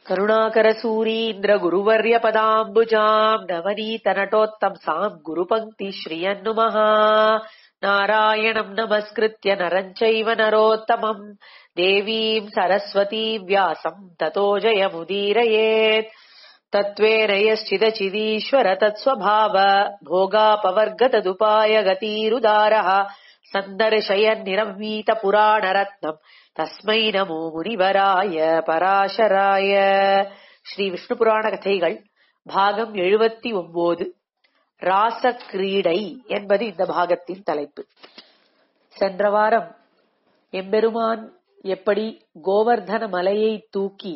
करुणाकरसूरीन्द्रगुरुवर्यपदाम्बुजाम् नवनीतनटोत्तंसाम् गुरुपङ्क्तिश्रियम् नुमः नारायणम् नमस्कृत्य नरम् चैव नरोत्तमम् देवीम् सरस्वतीम् व्यासम् ततो जयमुदीरयेत् तत्त्वेन यश्चिदचिदीश्वर तत्स्वभाव भोगापवर्गतदुपाय गतीरुदारः सन्दर्शयन्निरम्वीतपुराणरत्नम् தஸ்மை நமோ முனிவராய பராசராய ஸ்ரீ விஷ்ணு புராண கதைகள் பாகம் எழுபத்தி ஒன்பது ராச கிரீடை என்பது இந்த பாகத்தின் தலைப்பு சென்ற வாரம் எம்பெருமான் எப்படி கோவர்தன மலையை தூக்கி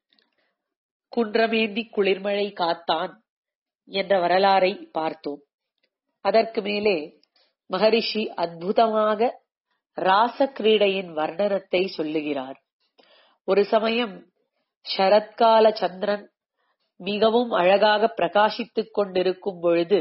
குன்றமேந்தி குளிர்மழை காத்தான் என்ற வரலாறை பார்த்தோம் அதற்கு மேலே மகரிஷி அற்புதமாக ராச கிரீடையின் வர்ணனத்தை சொல்லுகிறார் ஒரு சமயம் சரத்கால சந்திரன் மிகவும் அழகாக பிரகாசித்துக் கொண்டிருக்கும் பொழுது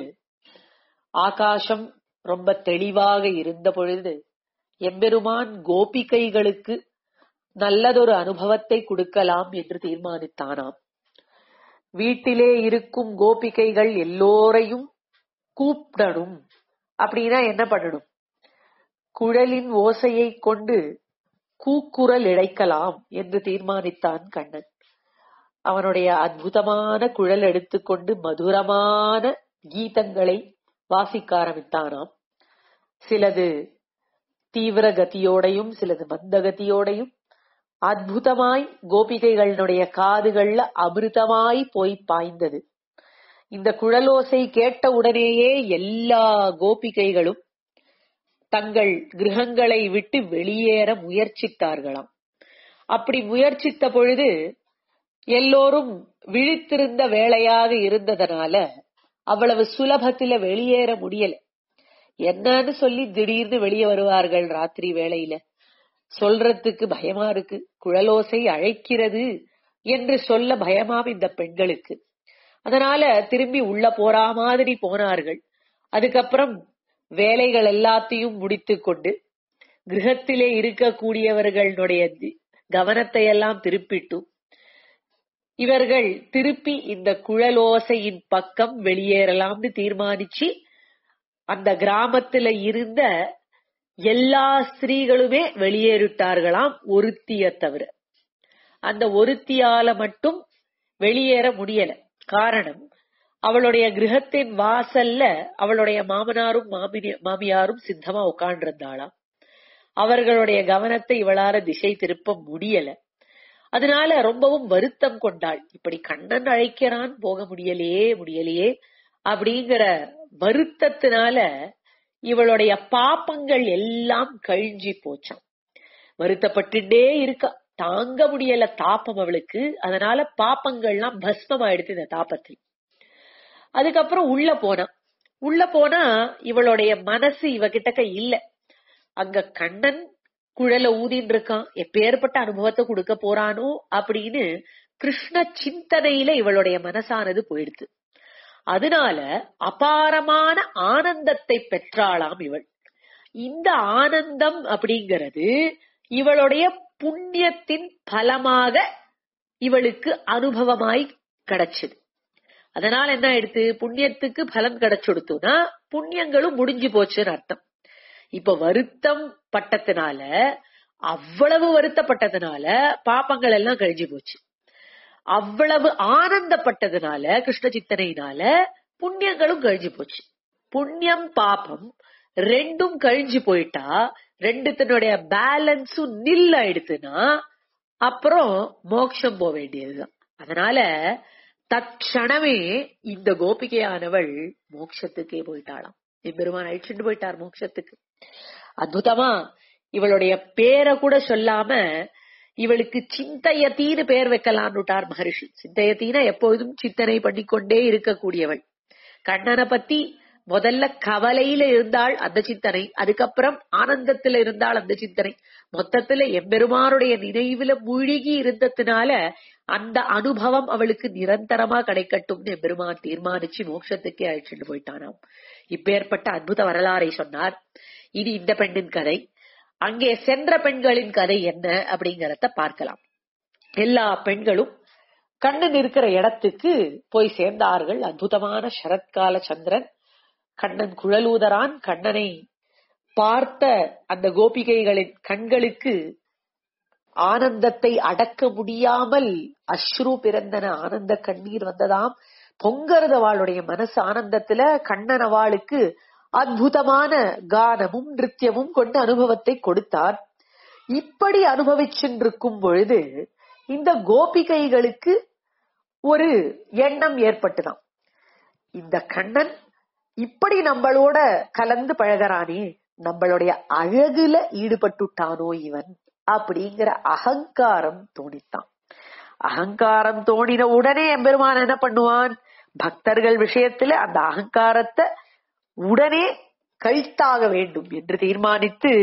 ஆகாசம் ரொம்ப தெளிவாக இருந்த பொழுது எம்பெருமான் கோபிகைகளுக்கு நல்லதொரு அனுபவத்தை கொடுக்கலாம் என்று தீர்மானித்தானாம் வீட்டிலே இருக்கும் கோபிகைகள் எல்லோரையும் கூப்பிடணும் அப்படின்னா என்ன பண்ணணும் குழலின் ஓசையை கொண்டு கூக்குரல் இழைக்கலாம் என்று தீர்மானித்தான் கண்ணன் அவனுடைய அற்புதமான குழல் எடுத்துக்கொண்டு மதுரமான கீதங்களை வாசிக்க ஆரம்பித்தானாம் சிலது தீவிர கதியோடையும் சிலது மந்த கதியோடையும் அற்புதமாய் கோபிகைகளுடைய காதுகள்ல அமிர்தமாய் போய் பாய்ந்தது இந்த குழலோசை கேட்ட உடனேயே எல்லா கோபிகைகளும் தங்கள் கிரகங்களை விட்டு வெளியேற முயற்சித்தார்களாம் அப்படி முயற்சித்த பொழுது எல்லோரும் விழித்திருந்த வேளையாக இருந்ததனால அவ்வளவு சுலபத்துல வெளியேற முடியல என்னன்னு சொல்லி திடீர்னு வெளியே வருவார்கள் ராத்திரி வேளையில சொல்றதுக்கு பயமா இருக்கு குழலோசை அழைக்கிறது என்று சொல்ல பயமாம் இந்த பெண்களுக்கு அதனால திரும்பி உள்ள போறா மாதிரி போனார்கள் அதுக்கப்புறம் வேலைகள் எல்லாத்தையும் முடித்து கொண்டு கிரகத்திலே இருக்கக்கூடியவர்களுடைய கவனத்தை எல்லாம் திருப்பிட்டு இவர்கள் திருப்பி இந்த குழலோசையின் பக்கம் வெளியேறலாம்னு தீர்மானிச்சு அந்த கிராமத்துல இருந்த எல்லா ஸ்திரீகளுமே வெளியேறிட்டார்களாம் ஒருத்திய தவிர அந்த ஒருத்தியால மட்டும் வெளியேற முடியல காரணம் அவளுடைய கிரகத்தின் வாசல்ல அவளுடைய மாமனாரும் மாமியாரும் சித்தமா உட்காண்டிருந்தாளாம் அவர்களுடைய கவனத்தை இவளால திசை திருப்ப முடியல அதனால ரொம்பவும் வருத்தம் கொண்டாள் இப்படி கண்ணன் அழைக்கிறான் போக முடியலையே முடியலையே அப்படிங்கிற வருத்தத்தினால இவளுடைய பாப்பங்கள் எல்லாம் கழிஞ்சி போச்சான் வருத்தப்பட்டுட்டே இருக்கா தாங்க முடியல தாப்பம் அவளுக்கு அதனால பாப்பங்கள்லாம் பஸ்மம் ஆயிடுது இந்த தாப்பத்தில் அதுக்கப்புறம் உள்ள போனா உள்ள போனா இவளுடைய மனசு இவகிட்டக்க இல்ல அங்க கண்ணன் குழல ஊதின்னு இருக்கான் எப்பேற்பட்ட அனுபவத்தை கொடுக்க போறானோ அப்படின்னு கிருஷ்ண சிந்தனையில இவளுடைய மனசானது போயிடுது அதனால அபாரமான ஆனந்தத்தை பெற்றாளாம் இவள் இந்த ஆனந்தம் அப்படிங்கிறது இவளுடைய புண்ணியத்தின் பலமாக இவளுக்கு அனுபவமாய் கிடைச்சது அதனால என்ன ஆயிடுத்து புண்ணியத்துக்கு பலன் கிடைச்சுடுத்துனா புண்ணியங்களும் முடிஞ்சு போச்சுன்னு அர்த்தம் இப்ப வருத்தம் பட்டதுனால அவ்வளவு வருத்தப்பட்டதுனால பாப்பங்கள் எல்லாம் கழிஞ்சு போச்சு அவ்வளவு ஆனந்தப்பட்டதுனால கிருஷ்ண சித்தனையினால புண்ணியங்களும் கழிஞ்சு போச்சு புண்ணியம் பாப்பம் ரெண்டும் கழிஞ்சு போயிட்டா ரெண்டுத்தினுடைய பேலன்ஸும் நில் ஆயிடுத்துன்னா அப்புறம் மோட்சம் போக வேண்டியதுதான் அதனால தட்சணமே இந்த கோபிகையானவள் மோட்சத்துக்கே போயிட்டாளாம் எம்பெருமான் அழிச்சுட்டு போயிட்டார் மோட்சத்துக்கு அற்புதமா இவளுடைய பேரை கூட சொல்லாம இவளுக்கு சிந்தையத்தீன்னு பேர் வைக்கலான்னுட்டார் மகரிஷி சிந்தையத்தீன எப்பொழுதும் சிந்தனை பண்ணிக்கொண்டே இருக்கக்கூடியவள் கண்ணனை பத்தி முதல்ல கவலையில இருந்தாள் அந்த சிந்தனை அதுக்கப்புறம் ஆனந்தத்துல இருந்தாள் அந்த சிந்தனை மொத்தத்துல எம்பெருமானுடைய நினைவுல மூழ்கி இருந்ததுனால அந்த அனுபவம் அவளுக்கு நிரந்தரமா கிடைக்கட்டும்னு எம்பெருமான் தீர்மானிச்சு மோட்சத்துக்கே அழைச்சிட்டு போயிட்டானாம் இப்பேற்பட்ட அற்புத வரலாறை சொன்னார் இனி இந்த பெண்ணின் கதை அங்கே சென்ற பெண்களின் கதை என்ன அப்படிங்கறத பார்க்கலாம் எல்லா பெண்களும் கண்ணன் இருக்கிற இடத்துக்கு போய் சேர்ந்தார்கள் அற்புதமான சரத்கால சந்திரன் கண்ணன் குழலூதரான் கண்ணனை பார்த்த அந்த கோபிகைகளின் கண்களுக்கு ஆனந்தத்தை அடக்க முடியாமல் அஸ்ரு பிறந்தன ஆனந்த கண்ணீர் வந்ததாம் பொங்கறது அவளுடைய மனசு ஆனந்தத்துல கண்ணன் அவளுக்கு அற்புதமான கானமும் நிருத்தியமும் கொண்டு அனுபவத்தை கொடுத்தார் இப்படி அனுபவிச்சுருக்கும் பொழுது இந்த கோபிகைகளுக்கு ஒரு எண்ணம் ஏற்பட்டுதான் இந்த கண்ணன் இப்படி நம்மளோட கலந்து பழகிறானே நம்மளுடைய அழகுல ஈடுபட்டுட்டானோ இவன் அப்படிங்கிற அகங்காரம் தோணித்தான் அகங்காரம் தோணின உடனே எம்பெருமான் என்ன பண்ணுவான் பக்தர்கள் விஷயத்துல அந்த அகங்காரத்தை உடனே கழித்தாக வேண்டும் என்று தீர்மானித்து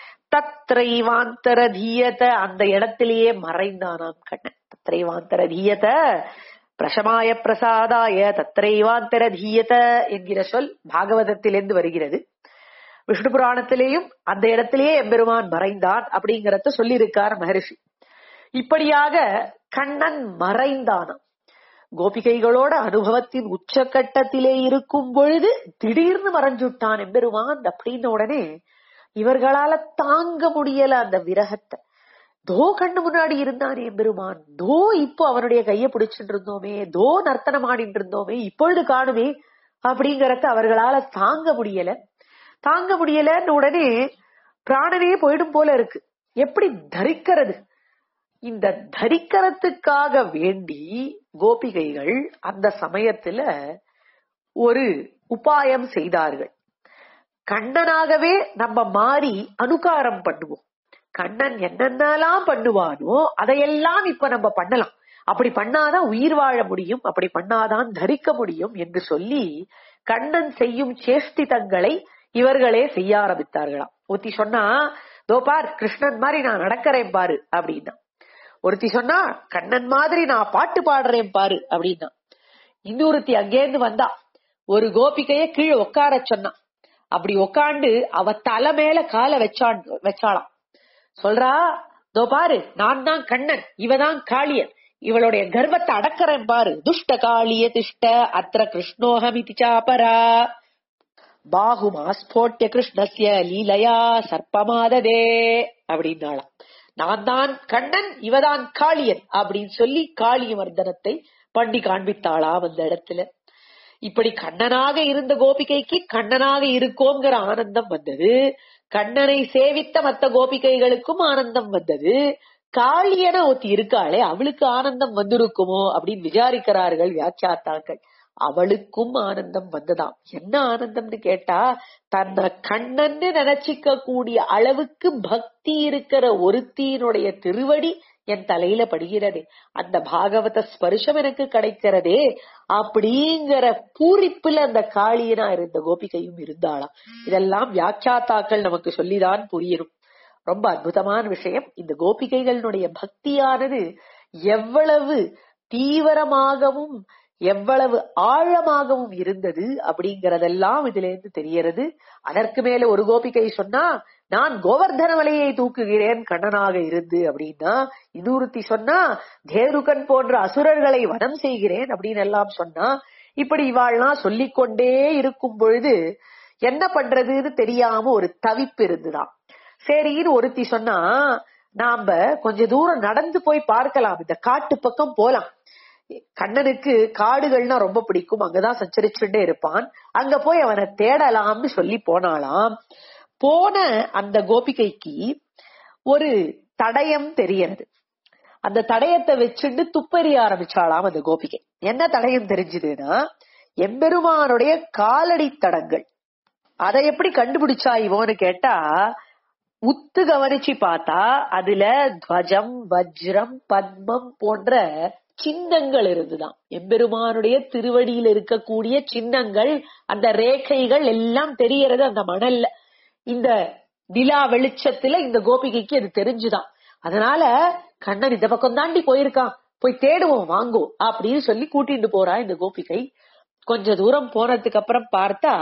தத்ரைவாந்தர தீயத அந்த இடத்திலேயே மறைந்தானாம் கண்ணன் தத்ரைவாந்தர தீயத பிரசமாய பிரசாதாய தத்ரைவாந்தர தீயத என்கிற சொல் பாகவதத்திலிருந்து வருகிறது விஷ்ணு புராணத்திலேயும் அந்த இடத்திலேயே எம்பெருமான் மறைந்தான் அப்படிங்கறத சொல்லியிருக்கார் மகரிஷி இப்படியாக கண்ணன் மறைந்தானாம் கோபிகைகளோட அனுபவத்தின் உச்சக்கட்டத்திலே இருக்கும் பொழுது திடீர்னு மறைஞ்சுட்டான் எம்பெருமான் அப்படின்ன உடனே இவர்களால தாங்க முடியல அந்த விரகத்தை தோ கண்ணு முன்னாடி இருந்தானே எம்பெருமான் தோ இப்போ அவனுடைய கைய பிடிச்சிட்டு இருந்தோமே தோ நர்த்தனம் ஆடிட்டு இருந்தோமே இப்பொழுது காணுமே அப்படிங்கறத அவர்களால தாங்க முடியல தாங்க முடியலன்னு உடனே பிராணனே போயிடும் போல இருக்கு எப்படி தரிக்கிறது இந்த தரிக்கிறதுக்காக வேண்டி கோபிகைகள் அந்த சமயத்துல ஒரு உபாயம் செய்தார்கள் கண்ணனாகவே நம்ம மாறி அனுகாரம் பண்ணுவோம் கண்ணன் என்னென்னலாம் பண்ணுவானோ அதையெல்லாம் இப்ப நம்ம பண்ணலாம் அப்படி பண்ணாதான் உயிர் வாழ முடியும் அப்படி பண்ணாதான் தரிக்க முடியும் என்று சொல்லி கண்ணன் செய்யும் சேஷ்டிதங்களை இவர்களே செய்ய ஆரம்பித்தார்களாம் ஒருத்தி சொன்னா தோ பார் கிருஷ்ணன் மாதிரி நான் நடக்கிறேன் பாரு அப்படின்னா ஒருத்தி சொன்னா கண்ணன் மாதிரி நான் பாட்டு பாடுறேன் பாரு அப்படின்னா இன்னொருத்தி அங்கேருந்து வந்தா ஒரு கோபிகைய கீழே உட்கார சொன்னா அப்படி உக்காண்டு அவ தலை மேல காலை வச்சான் வச்சாளாம் சொல்றா தோ பாரு நான் தான் கண்ணன் இவதான் காளியன் இவளுடைய கர்வத்தை அடக்கறேன் பாரு துஷ்ட காளிய திஷ்ட அத்திர கிருஷ்ணோஹமிதி சாபரா பாகுமாஸ்போட்டிய கிருஷ்ணஸ்ய லீலையா சர்ப்பமாததே அப்படின்னாளாம் நான் தான் கண்ணன் இவதான் காளியன் அப்படின்னு சொல்லி காளிய மர்தனத்தை பண்ணி காண்பித்தாளாம் அந்த இடத்துல இப்படி கண்ணனாக இருந்த கோபிகைக்கு கண்ணனாக இருக்கோங்கிற ஆனந்தம் வந்தது கண்ணனை சேவித்த மத்த கோபிகைகளுக்கும் ஆனந்தம் வந்தது காளியன ஒத்தி இருக்காளே அவளுக்கு ஆனந்தம் வந்திருக்குமோ அப்படின்னு விசாரிக்கிறார்கள் வியாக்கியாத்தாக்கள் அவளுக்கும் ஆனந்தம் வந்ததாம் என்ன ஆனந்தம்னு கேட்டா தன்னை கண்ணன்னு நினைச்சிக்க கூடிய அளவுக்கு பக்தி இருக்கிற ஒருத்தியினுடைய திருவடி என் தலையில படுகிறதே அந்த பாகவத ஸ்பர்ஷம் எனக்கு கிடைக்கிறதே அப்படிங்கிற பூரிப்புல அந்த காளியனா இருந்த கோபிகையும் இருந்தாளாம் இதெல்லாம் வியாக்கியாத்தாக்கள் நமக்கு சொல்லிதான் புரியணும் ரொம்ப அற்புதமான விஷயம் இந்த கோபிகைகளுடைய பக்தியானது எவ்வளவு தீவிரமாகவும் எவ்வளவு ஆழமாகவும் இருந்தது அப்படிங்கறதெல்லாம் இதுல இருந்து தெரியறது அதற்கு மேல ஒரு கோபிகை சொன்னா நான் கோவர்தன மலையை தூக்குகிறேன் கண்ணனாக இருந்து அப்படின்னா இன்னொருத்தி சொன்னா தேருகன் போன்ற அசுரர்களை வனம் செய்கிறேன் அப்படின்னு எல்லாம் சொன்னா இப்படி இவாள்லாம் சொல்லிக்கொண்டே இருக்கும் பொழுது என்ன பண்றதுன்னு தெரியாம ஒரு தவிப்பு இருந்துதான் சரின்னு ஒருத்தி சொன்னா நாம கொஞ்ச தூரம் நடந்து போய் பார்க்கலாம் இந்த காட்டு பக்கம் போலாம் கண்ணனுக்கு காடுகள்னா ரொம்ப பிடிக்கும் அங்கதான் சஞ்சரிச்சுட்டே இருப்பான் அங்க போய் அவனை தேடலாம்னு சொல்லி போனாலாம் போன அந்த கோபிகைக்கு ஒரு தடயம் தெரியறது அந்த தடயத்தை வச்சுட்டு துப்பறிய ஆரம்பிச்சாலாம் அந்த கோபிகை என்ன தடயம் தெரிஞ்சதுன்னா எம்பெருமானுடைய காலடி தடங்கள் அதை எப்படி கண்டுபிடிச்சா இவோன்னு கேட்டா உத்து கவனிச்சு பார்த்தா அதுல துவஜம் வஜ்ரம் பத்மம் போன்ற சின்னங்கள் இருந்துதான் எம்பெருமானுடைய திருவடியில் இருக்கக்கூடிய சின்னங்கள் அந்த ரேகைகள் எல்லாம் தெரியறது அந்த மணல்ல இந்த நிலா வெளிச்சத்துல இந்த கோபிகைக்கு அது தெரிஞ்சுதான் அதனால கண்ணன் இந்த பக்கம் தாண்டி போயிருக்கான் போய் தேடுவோம் வாங்கோ அப்படின்னு சொல்லி கூட்டிட்டு போறா இந்த கோபிகை கொஞ்ச தூரம் போனதுக்கு அப்புறம் பார்த்தா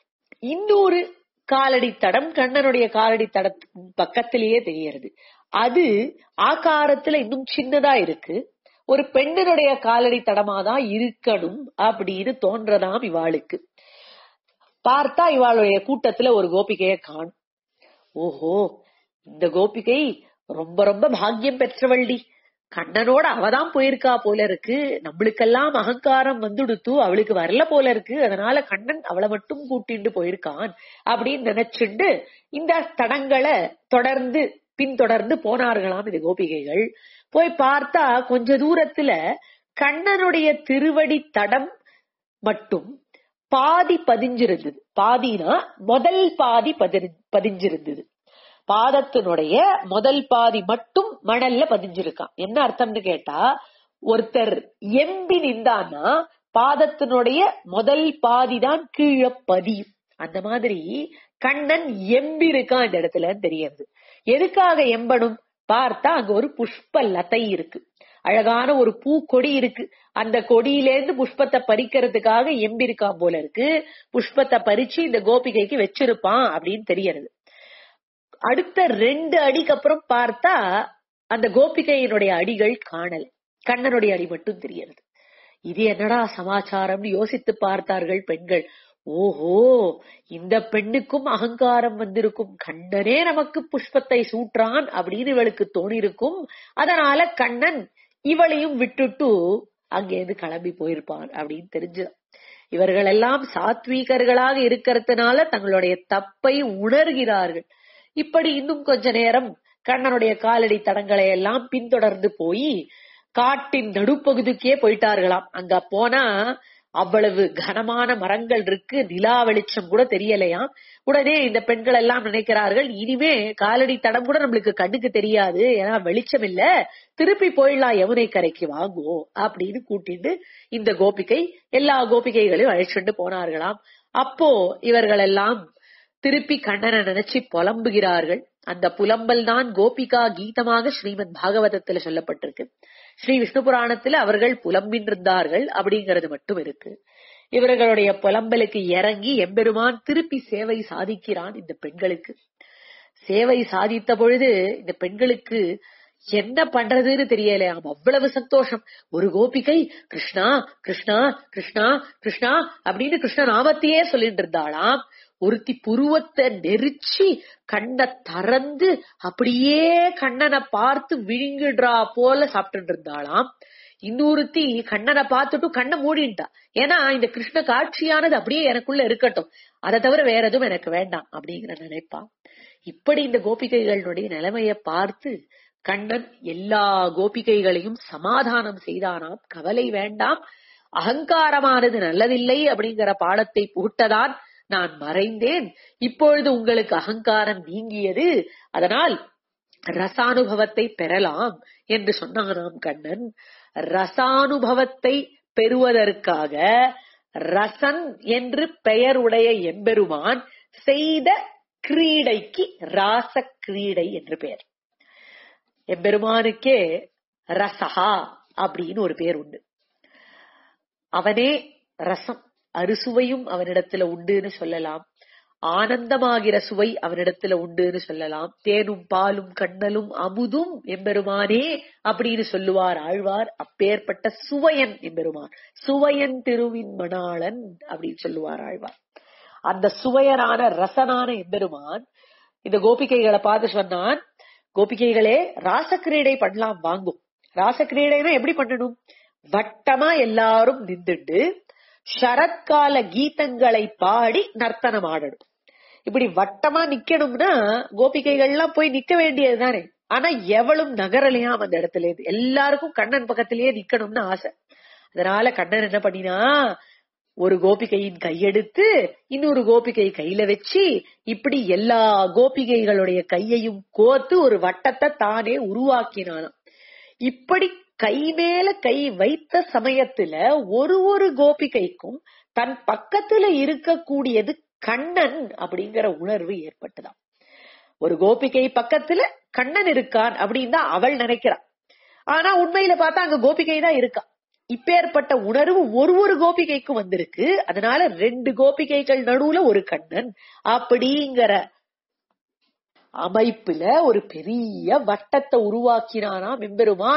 இன்னொரு காலடி தடம் கண்ணனுடைய காலடி தட பக்கத்திலேயே தெரியறது அது ஆகாரத்துல இன்னும் சின்னதா இருக்கு ஒரு பெண்ணினுடைய காலடி தடமாதான் இருக்கணும் அப்படின்னு தோன்றதாம் இவாளுக்கு பார்த்தா இவாளுடைய கூட்டத்துல ஒரு கோபிகைய காணும் ஓஹோ இந்த கோபிகை ரொம்ப ரொம்ப பாக்கியம் பெற்றவள்டி கண்ணனோட அவதான் போயிருக்கா போல இருக்கு நம்மளுக்கெல்லாம் அகங்காரம் வந்துடுத்து அவளுக்கு வரல போல இருக்கு அதனால கண்ணன் அவளை மட்டும் கூட்டிட்டு போயிருக்கான் அப்படின்னு நினைச்சுண்டு இந்த தடங்களை தொடர்ந்து பின்தொடர்ந்து போனார்களாம் இது கோபிகைகள் போய் பார்த்தா கொஞ்ச தூரத்துல கண்ணனுடைய திருவடி தடம் மட்டும் பாதி பதிஞ்சிருந்தது பாதினா முதல் பாதி பதி- பதிஞ்சிருந்தது பாதத்தினுடைய முதல் பாதி மட்டும் மணல்ல பதிஞ்சிருக்கான் என்ன அர்த்தம்னு கேட்டா ஒருத்தர் எம்பி நின்றான்னா பாதத்தினுடைய முதல் பாதி தான் கீழே பதியும் அந்த மாதிரி கண்ணன் எம்பி இருக்கான் இந்த இடத்துல தெரியுது எதுக்காக எம்பணும் பார்த்தா அங்க ஒரு புஷ்ப லதை இருக்கு அழகான ஒரு பூக்கொடி இருக்கு அந்த கொடியிலேருந்து புஷ்பத்தை பறிக்கிறதுக்காக எம்பி இருக்கான் போல இருக்கு புஷ்பத்தை பறிச்சு இந்த கோபிகைக்கு வச்சிருப்பான் அப்படின்னு தெரியறது அடுத்த ரெண்டு அடிக்கு அப்புறம் பார்த்தா அந்த கோபிகையினுடைய அடிகள் காணல கண்ணனுடைய அடி மட்டும் தெரியறது இது என்னடா சமாச்சாரம்னு யோசித்து பார்த்தார்கள் பெண்கள் ஓஹோ இந்த பெண்ணுக்கும் அகங்காரம் வந்திருக்கும் கண்ணனே நமக்கு புஷ்பத்தை சூட்டுறான் அப்படின்னு இவளுக்கு தோணிருக்கும் அதனால கண்ணன் இவளையும் விட்டுட்டு அங்கேருந்து கிளம்பி போயிருப்பான் அப்படின்னு தெரிஞ்சு இவர்கள் எல்லாம் சாத்வீகர்களாக இருக்கிறதுனால தங்களுடைய தப்பை உணர்கிறார்கள் இப்படி இன்னும் கொஞ்ச நேரம் கண்ணனுடைய காலடி தடங்களை எல்லாம் பின்தொடர்ந்து போய் காட்டின் நடுப்பகுதிக்கே போயிட்டார்களாம் அங்க போனா அவ்வளவு கனமான மரங்கள் இருக்கு நிலா வெளிச்சம் கூட தெரியலையாம் உடனே இந்த பெண்கள் எல்லாம் நினைக்கிறார்கள் இனிமே காலடி தடம் கூட நம்மளுக்கு கண்ணுக்கு தெரியாது ஏன்னா வெளிச்சம் இல்ல திருப்பி போயிடலாம் யமுனை கரைக்கு வாங்குவோம் அப்படின்னு கூட்டிட்டு இந்த கோபிகை எல்லா கோபிகைகளையும் அழைச்சிட்டு போனார்களாம் அப்போ இவர்கள் எல்லாம் திருப்பி கண்ணனை நினைச்சு புலம்புகிறார்கள் அந்த புலம்பல் தான் கோபிகா கீதமாக ஸ்ரீமத் பாகவதத்துல சொல்லப்பட்டிருக்கு ஸ்ரீ விஷ்ணு புராணத்துல அவர்கள் புலம்பின்றிருந்தார்கள் அப்படிங்கிறது மட்டும் இருக்கு இவர்களுடைய புலம்பலுக்கு இறங்கி எம்பெருமான் திருப்பி சேவை சாதிக்கிறான் இந்த பெண்களுக்கு சேவை சாதித்த பொழுது இந்த பெண்களுக்கு என்ன பண்றதுன்னு தெரியலையாம் அவ்வளவு சந்தோஷம் ஒரு கோபிகை கிருஷ்ணா கிருஷ்ணா கிருஷ்ணா கிருஷ்ணா அப்படின்னு கிருஷ்ண நாமத்தையே சொல்லிட்டு இருந்தாளாம் ஒருத்தி புருவத்தை நெரிச்சு கண்ணை திறந்து அப்படியே கண்ணனை பார்த்து விழுங்கிடுறா போல சாப்பிட்டு இருந்தாளாம் இன்னொருத்தி கண்ணனை பார்த்துட்டு கண்ணை மூடின்ட்டா ஏன்னா இந்த கிருஷ்ண காட்சியானது அப்படியே எனக்குள்ள இருக்கட்டும் அதை தவிர வேற எதுவும் எனக்கு வேண்டாம் அப்படிங்கிற நினைப்பா இப்படி இந்த கோபிகைகளுடைய நிலைமைய பார்த்து கண்ணன் எல்லா கோபிகைகளையும் சமாதானம் செய்தானாம் கவலை வேண்டாம் அகங்காரமானது நல்லதில்லை அப்படிங்கிற பாடத்தை புகுட்டதான் நான் மறைந்தேன் இப்பொழுது உங்களுக்கு அகங்காரம் நீங்கியது அதனால் ரசானுபவத்தை பெறலாம் என்று சொன்னானாம் கண்ணன் ரசானுபவத்தை பெறுவதற்காக ரசன் என்று பெயர் உடைய எம்பெருமான் செய்த கிரீடைக்கு ராச கிரீடை என்று பெயர் எம்பெருமானுக்கே ரசஹா அப்படின்னு ஒரு பேர் உண்டு அவனே ரசம் அறுசுவையும் அவனிடத்துல உண்டுன்னு சொல்லலாம் ஆனந்தமாகிற சுவை அவனிடத்துல உண்டுன்னு சொல்லலாம் தேனும் பாலும் கண்ணலும் அமுதும் எம்பெருமானே அப்படின்னு சொல்லுவார் ஆழ்வார் அப்பேற்பட்ட சுவையன் எம்பெருமான் சுவையன் திருவின் மணாளன் அப்படின்னு சொல்லுவார் ஆழ்வார் அந்த சுவையனான ரசனான எம்பெருமான் இந்த கோபிகைகளை பார்த்து சொன்னான் கோபிகைகளே ராசக்கிரீடை பண்ணலாம் வாங்கும் ராசக்கிரீடைனா எப்படி பண்ணணும் வட்டமா எல்லாரும் நின்றுண்டு சரத்கால கீதங்களை பாடி நர்த்தனம் ஆடணும் இப்படி வட்டமா நிக்கணும்னா கோபிகைகள்லாம் போய் நிக்க வேண்டியது தானே ஆனா எவளும் நகரலையாம் அந்த இடத்துல இருந்து எல்லாருக்கும் கண்ணன் பக்கத்திலேயே நிக்கணும்னு ஆசை அதனால கண்ணன் என்ன பண்ணினா ஒரு கோபிகையின் கையெடுத்து இன்னொரு கோபிகை கையில வச்சு இப்படி எல்லா கோபிகைகளுடைய கையையும் கோத்து ஒரு வட்டத்தை தானே உருவாக்கினானாம் இப்படி கை மேல கை வைத்த சமயத்துல ஒரு ஒரு கோபிகைக்கும் தன் பக்கத்துல இருக்கக்கூடியது கண்ணன் அப்படிங்கிற உணர்வு ஏற்பட்டுதான் ஒரு கோபிகை பக்கத்துல கண்ணன் இருக்கான் அப்படின்னு தான் அவள் நினைக்கிறான் ஆனா உண்மையில பார்த்தா அங்க கோபிகை தான் இருக்கா இப்பேற்பட்ட உணர்வு ஒரு ஒரு கோபிகைக்கும் வந்திருக்கு அதனால ரெண்டு கோபிகைகள் நடுவுல ஒரு கண்ணன் அப்படிங்கிற அமைப்புல ஒரு பெரிய வட்டத்தை உருவாக்கினானா எம்பெருமான்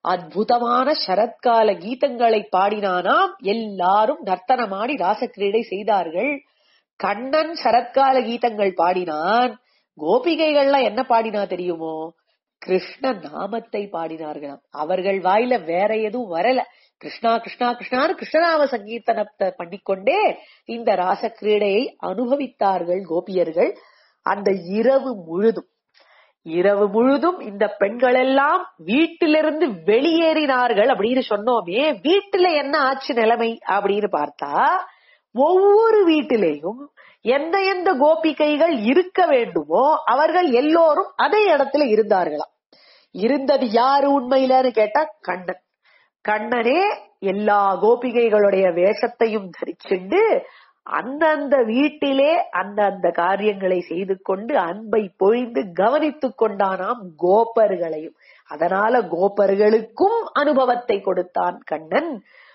அற்புதமான சரத்கால கீதங்களை பாடினானாம் எல்லாரும் நர்த்தனமாடி ராசக்கிரீடை செய்தார்கள் கண்ணன் சரத்கால கீதங்கள் பாடினான் கோபிகைகள்லாம் என்ன பாடினா தெரியுமோ கிருஷ்ண நாமத்தை பாடினார்களாம் அவர்கள் வாயில வேற எதுவும் வரல கிருஷ்ணா கிருஷ்ணா கிருஷ்ணான்னு கிருஷ்ணநாம சங்கீர்த்தனத்தை பண்ணிக்கொண்டே இந்த ராச கிரீடையை அனுபவித்தார்கள் கோபியர்கள் அந்த இரவு முழுதும் இரவு முழுதும் இந்த பெண்கள் எல்லாம் வீட்டிலிருந்து வெளியேறினார்கள் அப்படின்னு சொன்னோமே வீட்டுல என்ன ஆச்சு நிலைமை அப்படின்னு பார்த்தா ஒவ்வொரு வீட்டிலேயும் எந்த எந்த கோபிகைகள் இருக்க வேண்டுமோ அவர்கள் எல்லோரும் அதே இடத்துல இருந்தார்களாம் இருந்தது யாரு உண்மையிலன்னு கேட்டா கண்ணன் கண்ணனே எல்லா கோபிகைகளுடைய வேஷத்தையும் தரிச்சுண்டு அந்தந்த வீட்டிலே அந்தந்த காரியங்களை செய்து கொண்டு அன்பை பொழிந்து கவனித்துக் கொண்டானாம் கோபர்களையும் அதனால கோபர்களுக்கும் அனுபவத்தை கொடுத்தான் கண்ணன்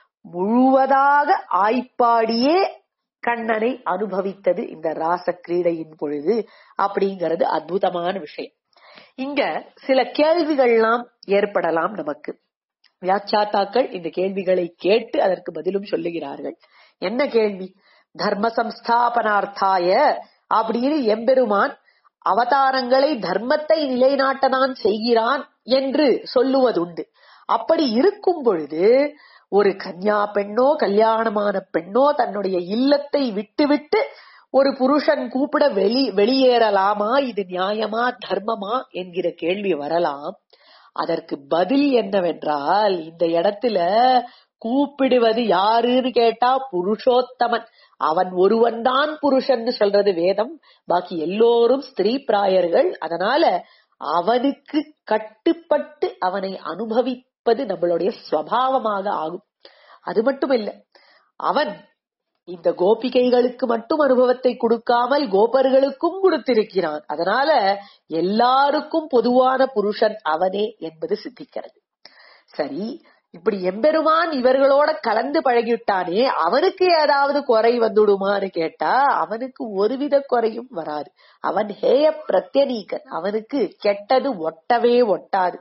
முழுவதாக ஆய்ப்பாடியே கண்ணனை அனுபவித்தது இந்த ராச கிரீடையின் பொழுது அப்படிங்கிறது அற்புதமான விஷயம் இங்க சில கேள்விகள்லாம் ஏற்படலாம் நமக்கு வியாச்சாத்தாக்கள் இந்த கேள்விகளை கேட்டு அதற்கு பதிலும் சொல்லுகிறார்கள் என்ன கேள்வி தர்ம சம்ஸ்தாபனார்த்தாய அப்படின்னு எம்பெருமான் அவதாரங்களை தர்மத்தை நிலைநாட்டதான் செய்கிறான் என்று சொல்லுவதுண்டு அப்படி இருக்கும் பொழுது ஒரு கன்யா பெண்ணோ கல்யாணமான பெண்ணோ தன்னுடைய இல்லத்தை விட்டுவிட்டு ஒரு புருஷன் கூப்பிட வெளி வெளியேறலாமா இது நியாயமா தர்மமா என்கிற கேள்வி வரலாம் அதற்கு பதில் என்னவென்றால் இந்த இடத்துல கூப்பிடுவது யாருன்னு கேட்டா புருஷோத்தமன் அவன் ஒருவன் தான் புருஷன் சொல்றது வேதம் பாக்கி எல்லோரும் ஸ்திரீ பிராயர்கள் அதனால அவனுக்கு கட்டுப்பட்டு அவனை அனுபவிப்பது நம்மளுடைய ஸ்வபாவமாக ஆகும் அது மட்டும் இல்ல அவன் இந்த கோபிகைகளுக்கு மட்டும் அனுபவத்தை கொடுக்காமல் கோபர்களுக்கும் கொடுத்திருக்கிறான் அதனால எல்லாருக்கும் பொதுவான புருஷன் அவனே என்பது சித்திக்கிறது சரி இப்படி எம்பெருமான் இவர்களோட கலந்து பழகிவிட்டானே அவனுக்கு ஏதாவது குறை வந்துடுமான்னு கேட்டா அவனுக்கு ஒருவித குறையும் வராது அவன் ஹேய பிரத்யனீகன் அவனுக்கு கெட்டது ஒட்டவே ஒட்டாது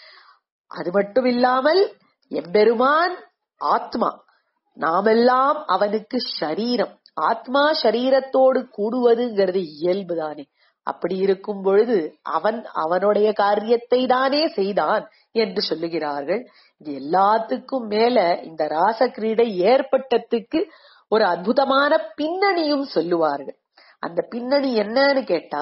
அது மட்டும் இல்லாமல் எம்பெருமான் ஆத்மா நாமெல்லாம் அவனுக்கு ஷரீரம் ஆத்மா ஷரீரத்தோடு கூடுவதுங்கிறது இயல்புதானே அப்படி இருக்கும் பொழுது அவன் அவனுடைய காரியத்தை தானே செய்தான் என்று சொல்லுகிறார்கள் இது எல்லாத்துக்கும் மேல இந்த ராச கிரீடை ஏற்பட்டதுக்கு ஒரு அற்புதமான பின்னணியும் சொல்லுவார்கள் அந்த பின்னணி என்னன்னு கேட்டா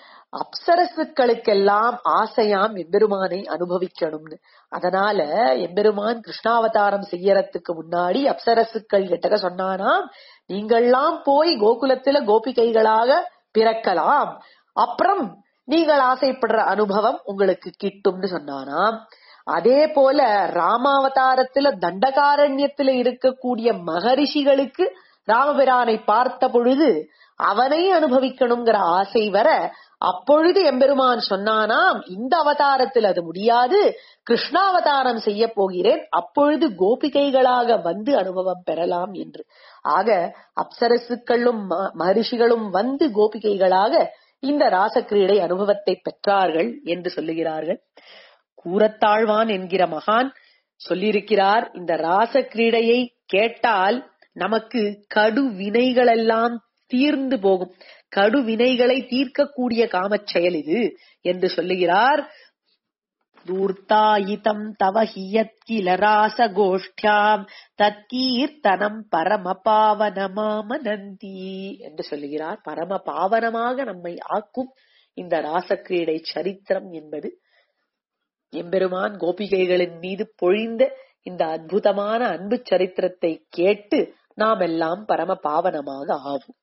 அப்சரசுக்களுக்கெல்லாம் ஆசையாம் எம்பெருமானை அனுபவிக்கணும்னு அதனால எம்பெருமான் கிருஷ்ணாவதாரம் செய்யறதுக்கு முன்னாடி அப்சரசுக்கள் கிட்டக்க சொன்னானாம் நீங்கள்லாம் போய் கோகுலத்துல கோபிகைகளாக பிறக்கலாம் அப்புறம் நீங்கள் ஆசைப்படுற அனுபவம் உங்களுக்கு கிட்டும்னு சொன்னானாம் அதே போல ராமாவதாரத்துல தண்டகாரண்யத்துல இருக்கக்கூடிய மகரிஷிகளுக்கு ராமபிரானை பார்த்த பொழுது அவனை அனுபவிக்கணுங்கிற ஆசை வர அப்பொழுது எம்பெருமான் சொன்னானாம் இந்த அவதாரத்தில் அது முடியாது கிருஷ்ணாவதாரம் செய்ய போகிறேன் அப்பொழுது கோபிகைகளாக வந்து அனுபவம் பெறலாம் என்று ஆக அப்சரசுக்களும் மகரிஷிகளும் வந்து கோபிகைகளாக இந்த ராசக்கிரீடை அனுபவத்தை பெற்றார்கள் என்று சொல்லுகிறார்கள் கூரத்தாழ்வான் என்கிற மகான் சொல்லியிருக்கிறார் இந்த ராச கிரீடையை கேட்டால் நமக்கு கடு வினைகளெல்லாம் தீர்ந்து போகும் கடு வினைகளை தீர்க்கக்கூடிய காமச் செயல் இது என்று சொல்லுகிறார் தூர்த்தாயிதம் தவ ஹியத் கில ராச கோஷ்டியாம் தற்கீர்த்தனம் பரம பாவனமாமனந்தி என்று சொல்லுகிறார் பரம பாவனமாக நம்மை ஆக்கும் இந்த ராசக்கிரீடை சரித்திரம் என்பது எம்பெருமான் கோபிகைகளின் மீது பொழிந்த இந்த அற்புதமான அன்பு சரித்திரத்தை கேட்டு நாம் எல்லாம் பரம பாவனமாக ஆவோம்